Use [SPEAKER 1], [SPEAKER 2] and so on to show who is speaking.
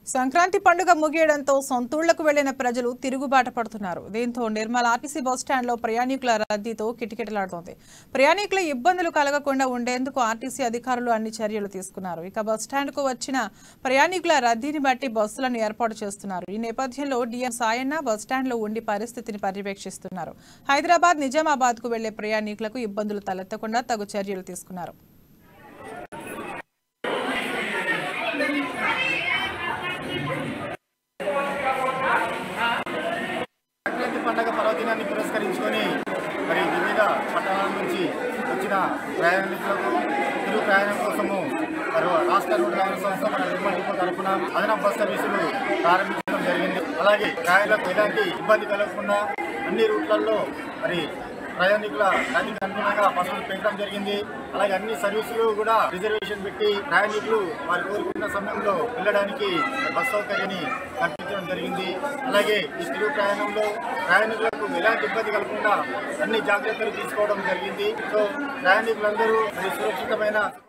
[SPEAKER 1] సంక్రాంతి పండుగ ముగియడంతో సొంతూళ్లకు వెళ్లిన ప్రజలు తిరుగుబాట పడుతున్నారు దీంతో నిర్మల్ ఆర్టీసీ బస్టాండ్లో ప్రయాణికుల రద్దీతో కిటకిటలాడుతోంది ప్రయాణికుల ఇబ్బందులు కలగకుండా ఉండేందుకు ఆర్టీసీ అధికారులు అన్ని చర్యలు తీసుకున్నారు ఇక బస్టాండ్కు వచ్చిన ప్రయాణికుల రద్దీని బట్టి బస్సులను ఏర్పాటు చేస్తున్నారు ఈ నేపథ్యంలో డిఎం సాయన్న బస్టాండ్లో ఉండి పరిస్థితిని పర్యవేక్షిస్తున్నారు హైదరాబాద్ నిజామాబాద్కు వెళ్లే ప్రయాణికులకు ఇబ్బందులు తలెత్తకుండా తగు చర్యలు తీసుకున్నారు
[SPEAKER 2] సంక్రాంతి పండగ పర్వదినాన్ని పురస్కరించుకొని మరి వివిధ పట్టణాల నుంచి వచ్చిన ప్రయాణికులకు తిరుగు ప్రయాణం కోసము మరి రాష్ట్ర రోడ్డు రవాణా సంస్థ మన నిర్మల్ డిపో తరఫున అదనపు బస్ సర్వీసులు ప్రారంభించడం జరిగింది అలాగే ప్రయాణికులకు ఎలాంటి ఇబ్బంది కలగకుండా అన్ని రూట్లలో మరి ప్రయాణికుల దానికి అనుగుణంగా బస్సులు పెట్టడం జరిగింది అలాగే అన్ని సర్వీసులు కూడా రిజర్వేషన్ పెట్టి ప్రయాణికులు వారు కోరుకున్న సమయంలో వెళ్ళడానికి బస్ సౌకర్యాన్ని కల్పించడం జరిగింది అలాగే ఈ తిరుగు ప్రయాణంలో ప్రయాణికులకు ఎలాంటి ఇబ్బంది కలగకుండా అన్ని జాగ్రత్తలు తీసుకోవడం జరిగింది సో ప్రయాణికులందరూ మరి సురక్షితమైన